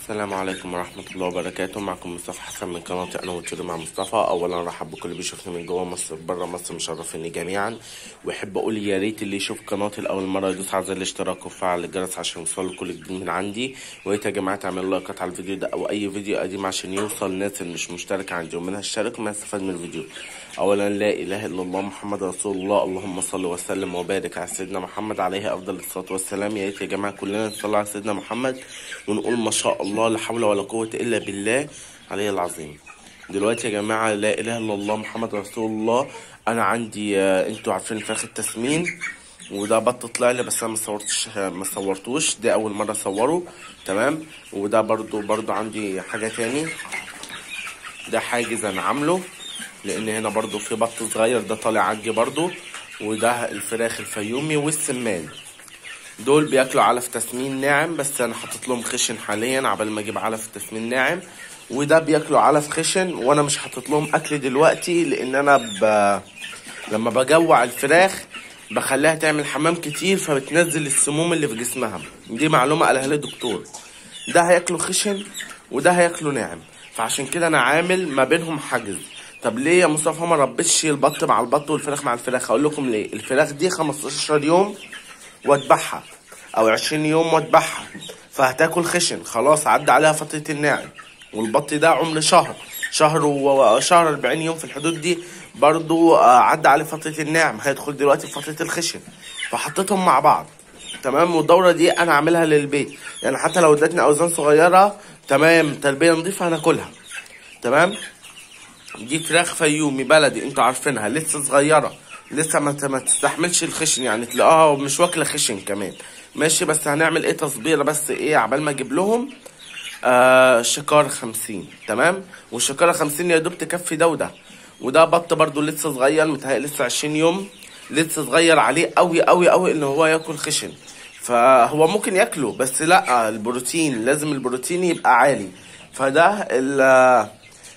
السلام عليكم ورحمة الله وبركاته معكم مصطفى حسن من قناة أنا وتشيري مع مصطفى أولا رحب بكل اللي بيشوفني من جوه مصر بره مصر مشرفيني جميعا وأحب أقول يا ريت اللي يشوف قناتي لأول مرة يدوس على زر الاشتراك ويفعل الجرس عشان يوصله كل جديد من عندي ويا ريت يا جماعة تعملوا لايكات على الفيديو ده أو أي فيديو قديم عشان يوصل الناس اللي مش مشتركة عندي ومنها اشترك وما يستفاد من الفيديو أولا لا إله إلا الله محمد رسول الله اللهم صل وسلم وبارك على سيدنا محمد عليه أفضل الصلاة والسلام يا ريت يا جماعة كلنا نصلي على سيدنا محمد ونقول ما شاء الله لا حول ولا قوة إلا بالله علي العظيم دلوقتي يا جماعة لا إله إلا الله محمد رسول الله أنا عندي آه، أنتوا عارفين فراخ التسمين وده بط طلع لي بس انا ما صورتش ما صورتوش ده اول مره اصوره تمام وده برضو برضو عندي حاجه تاني ده حاجز انا عامله لان هنا برضو في بط صغير ده طالع عندي برضو وده الفراخ الفيومي والسمان دول بياكلوا علف تسمين ناعم بس انا حاطط لهم خشن حاليا عبال ما اجيب علف تسمين ناعم وده بياكلوا علف خشن وانا مش حاطط لهم اكل دلوقتي لان انا ب... لما بجوع الفراخ بخليها تعمل حمام كتير فبتنزل السموم اللي في جسمها دي معلومه قالها لي دكتور ده هياكلوا خشن وده هياكلوا ناعم فعشان كده انا عامل ما بينهم حجز طب ليه يا مصطفى ما ربيتش البط مع البط والفراخ مع الفراخ هقول لكم ليه الفراخ دي 15 يوم واذبحها او 20 يوم واذبحها فهتاكل خشن خلاص عدى عليها فتره الناعم والبط ده عمر شهر شهر وشهر 40 يوم في الحدود دي برضو آه، عدى عليه فتره الناعم هيدخل دلوقتي في فتره الخشن فحطيتهم مع بعض تمام والدوره دي انا عاملها للبيت يعني حتى لو ادتني اوزان صغيره تمام تربيه نظيفه هناكلها تمام دي فراخ فيومي بلدي انتوا عارفينها لسه صغيره لسه ما ما تستحملش الخشن يعني تلاقوها مش واكله خشن كمان ماشي بس هنعمل ايه تصبيره بس ايه عبال ما اجيب لهم آه شكار خمسين تمام والشكارة خمسين يا دوب تكفي ده وده وده بط برضو لسه صغير متهيألي لسه عشرين يوم لسه صغير عليه قوي قوي قوي ان هو ياكل خشن فهو ممكن ياكله بس لا البروتين لازم البروتين يبقى عالي فده ال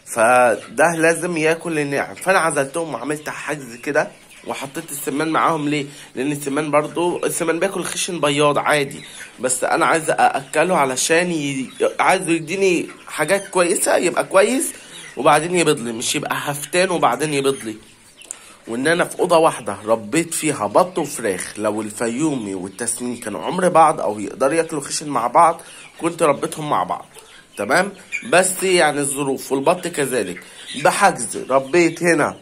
فده لازم ياكل الناعم فانا عزلتهم وعملت حجز كده وحطيت السمان معاهم ليه لان السمان برضو السمان بياكل خشن بياض عادي بس انا عايز ااكله علشان ي... عايز يديني حاجات كويسه يبقى كويس وبعدين يبيض لي مش يبقى هفتان وبعدين يبيض لي وان انا في اوضه واحده ربيت فيها بط وفراخ لو الفيومي والتسمين كانوا عمر بعض او يقدروا ياكلوا خشن مع بعض كنت ربيتهم مع بعض تمام بس يعني الظروف والبط كذلك بحجز ربيت هنا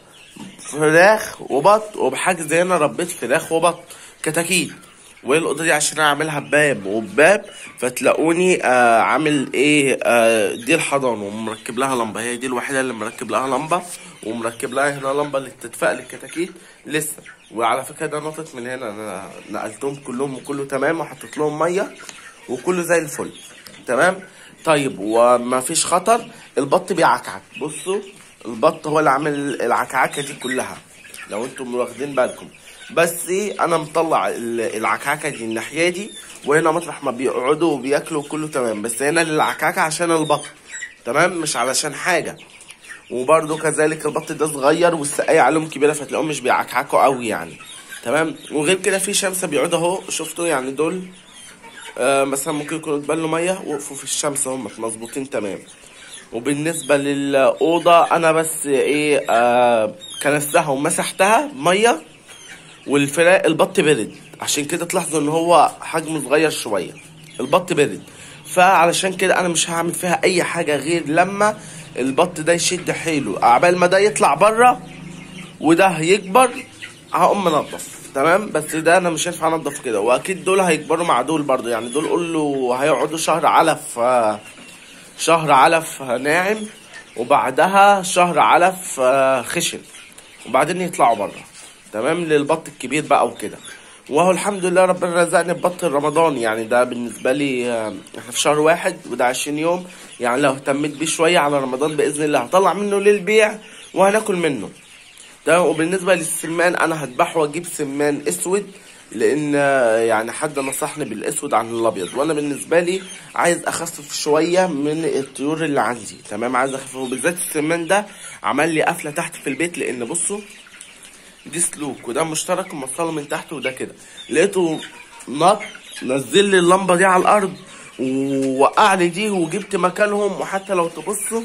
فراخ وبط وبحجز هنا ربيت فراخ وبط كتاكيت وهي الاوضه دي عشان اعملها باب وباب فتلاقوني آه عامل ايه آه دي الحضانه ومركب لها لمبه هي دي الوحيده اللي مركب لها لمبه ومركب لها هنا لمبه للتدفئه للكتاكيت لسه وعلى فكره ده نطت من هنا انا نقلتهم كلهم وكله تمام وحطيت لهم ميه وكله زي الفل تمام طيب وما فيش خطر البط بيعكعك بصوا البط هو اللي عامل العكعكه دي كلها لو انتم واخدين بالكم بس انا مطلع ال- العكعكه دي الناحيه دي وهنا مطرح ما بيقعدوا وبياكلوا كله تمام بس هنا العكعكه عشان البط تمام مش علشان حاجه وبرده كذلك البط ده صغير والسقايه عليهم كبيره فتلاقيهم مش بيعكعكوا قوي يعني تمام وغير كده في شمس بيقعدوا اهو شفتوا يعني دول آه مثلا ممكن يكونوا اتبلوا ميه وقفوا في الشمس هم مظبوطين تمام وبالنسبه للاوضه انا بس ايه آه كنستها ومسحتها ميه والفراق البط برد عشان كده تلاحظوا ان هو حجمه صغير شويه البط برد فعلشان كده انا مش هعمل فيها اي حاجه غير لما البط ده يشد حيله عبال ما ده يطلع بره وده يكبر هقوم منضف تمام بس ده انا مش هينفع انضف كده واكيد دول هيكبروا مع دول برضو يعني دول قول له هيقعدوا شهر علف آه، شهر علف ناعم وبعدها شهر علف آه، خشن وبعدين يطلعوا بره تمام للبط الكبير بقى وكده وهو الحمد لله ربنا رزقني ببط رمضان يعني ده بالنسبة لي آه، احنا في شهر واحد وده عشرين يوم يعني لو اهتميت بيه شوية على رمضان بإذن الله هطلع منه للبيع وهناكل منه تمام وبالنسبة للسمان أنا هذبحه وأجيب سمان أسود لأن آه، يعني حد نصحني بالأسود عن الأبيض وأنا بالنسبة لي عايز أخفف شوية من الطيور اللي عندي تمام عايز أخففه وبالذات السمان ده عمل لي قفلة تحت في البيت لأن بصوا دي سلوك وده مشترك موصله من تحت وده كده لقيته نط نزل لي اللمبه دي على الارض ووقع لي دي وجبت مكانهم وحتى لو تبصوا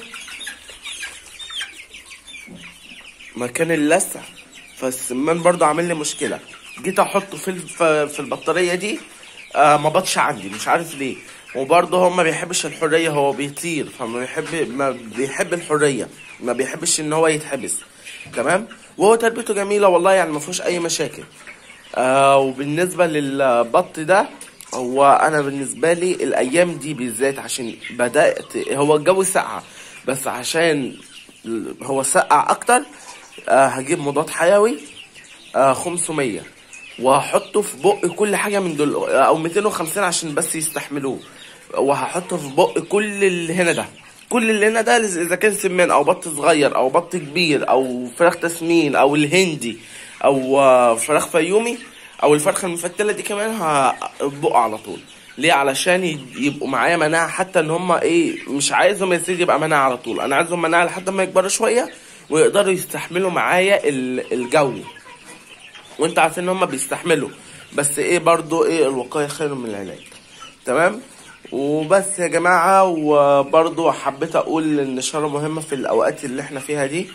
مكان اللسع فالسمان برضو عامل لي مشكله جيت احطه في الف- في البطاريه دي آه ما بطش عندي مش عارف ليه وبرضه هو ما بيحبش الحريه هو بيطير فما بيحب ما بيحب الحريه ما بيحبش ان هو يتحبس تمام وهو تربيته جميله والله يعني ما فيهوش اي مشاكل آه وبالنسبه للبط ده هو انا بالنسبه لي الايام دي بالذات عشان بدات هو الجو سقع بس عشان هو سقع اكتر آه هجيب مضاد حيوي آه 500 وهحطه في بق كل حاجه من دول او 250 عشان بس يستحملوه وهحطه في بق كل اللي هنا ده كل اللي هنا ده اذا كان سمان او بط صغير او بط كبير او فراخ تسمين او الهندي او آه، فراخ فيومي او الفرخه المفتله دي كمان هبقى على طول ليه علشان ي- يبقوا معايا مناعه حتى ان هم ايه مش عايزهم يا سيدي يبقى مناعه على طول انا عايزهم مناعه لحد ما يكبروا شويه ويقدروا يستحملوا معايا ال- الجو وانت عارفين ان هم بيستحملوا بس ايه برضو ايه الوقايه خير من العلاج تمام وبس يا جماعه وبرضو حبيت اقول ان النشاره مهمه في الاوقات اللي احنا فيها دي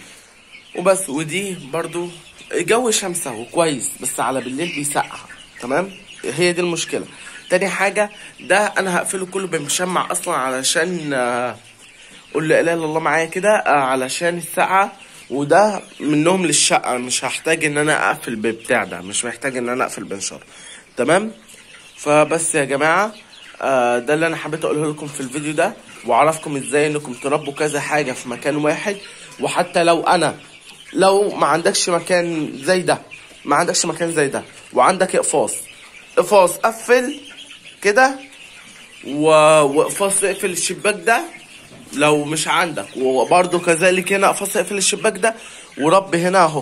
وبس ودي برضو جو شمسة وكويس بس على بالليل بيسقع تمام هي دي المشكلة تاني حاجة ده انا هقفله كله بمشمع اصلا علشان آه، قول لا اله الا الله معايا كده آه، علشان السقعة وده منهم للشقة مش هحتاج ان انا اقفل ببتاع ده مش محتاج ان انا اقفل بنشار تمام فبس يا جماعة آه، ده اللي انا حبيت اقوله لكم في الفيديو ده واعرفكم ازاي انكم تربوا كذا حاجة في مكان واحد وحتى لو انا لو ما عندكش مكان زي ده ما عندكش مكان زي ده وعندك اقفاص اقفاص قفل كده و... واقفاص اقفل الشباك ده لو مش عندك وبرضه كذلك هنا اقفاص اقفل الشباك ده ورب هنا اهو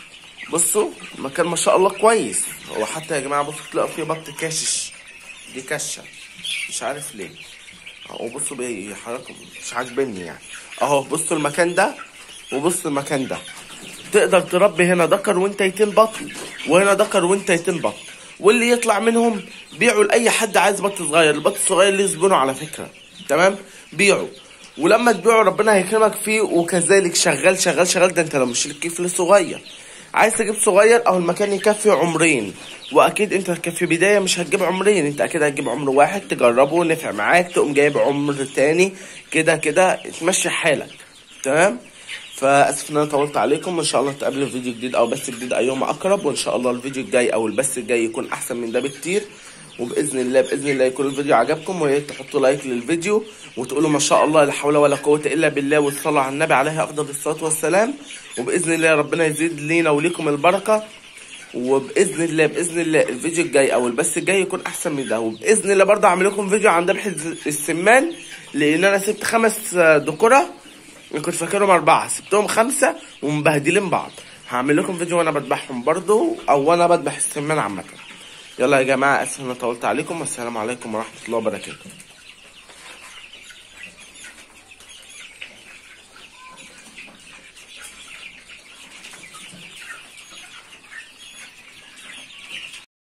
بصوا مكان ما شاء الله كويس هو حتى يا جماعه بصوا تلاقوا فيه بط كاشش دي كشه مش عارف ليه اهو بصوا بيحركوا مش عاجبني يعني اهو بصوا المكان ده وبصوا المكان ده تقدر تربي هنا ذكر وانتيتين بط وهنا ذكر وانتيتين بط واللي يطلع منهم بيعوا لاي حد عايز بط صغير البط الصغير ليه زبونه على فكره تمام بيعوا ولما تبيعه ربنا هيكرمك فيه وكذلك شغال شغال شغال ده انت لو مش كيف صغير عايز تجيب صغير اهو المكان يكفي عمرين واكيد انت في بدايه مش هتجيب عمرين انت اكيد هتجيب عمر واحد تجربه نفع معاك تقوم جايب عمر تاني كده كده تمشي حالك تمام فاسف ان انا طولت عليكم وان شاء الله نتقابل في فيديو جديد او بث جديد ايهما اقرب وان شاء الله الفيديو الجاي او البث الجاي يكون احسن من ده بكتير وباذن الله باذن الله يكون الفيديو عجبكم ويا ريت تحطوا لايك للفيديو وتقولوا ما شاء الله لا حول ولا قوه الا بالله والصلاه على النبي عليه افضل الصلاه والسلام وباذن الله ربنا يزيد لينا وليكم البركه وباذن الله باذن الله الفيديو الجاي او البث الجاي يكون احسن من ده وباذن الله برضه اعمل لكم فيديو عن ذبح السمان لان انا سبت خمس ذكره انا كنت فاكرهم اربعه سبتهم خمسه ومبهدلين بعض هعمل لكم فيديو وانا بذبحهم برضه او وانا بذبح السمان عامه يلا يا جماعه اسف ان انا طولت عليكم والسلام عليكم ورحمه الله وبركاته